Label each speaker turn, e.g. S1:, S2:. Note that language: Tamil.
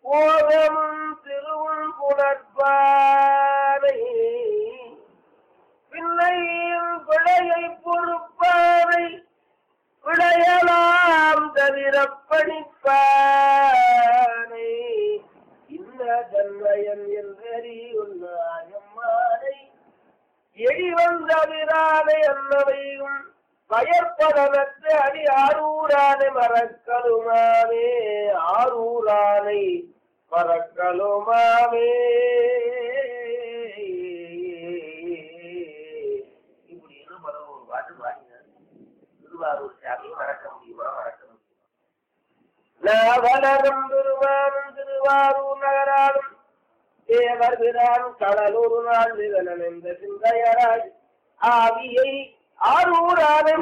S1: போகமும் திருவும் புணர்ப்பானை பின்னையும் பிழையை பொறுப்பானை விளையலாம் தவிர படிப்பானை இன்ன தன்மயன் என்றறியுள்ளாயம்மானை எடி வந்தவிரானை அன்னவையும் பயற்படலத்து அடி ஆரூரானை மறக்கலுமாவே ஆரூரானை மறக்கலுமாவே இப்படின்னு பல ஒரு பாட்டு பாடினார் திருவாரூர் சாமி மறக்க முடியுமா மறக்க முடியுமா நாவலரும் திருவாரும் திருவாரூர் நகராலும் தேவர் பிரான் கடலூர் நாள் நிகழன் என்ற சிந்தையராய் ஆவியை ஆரூரானை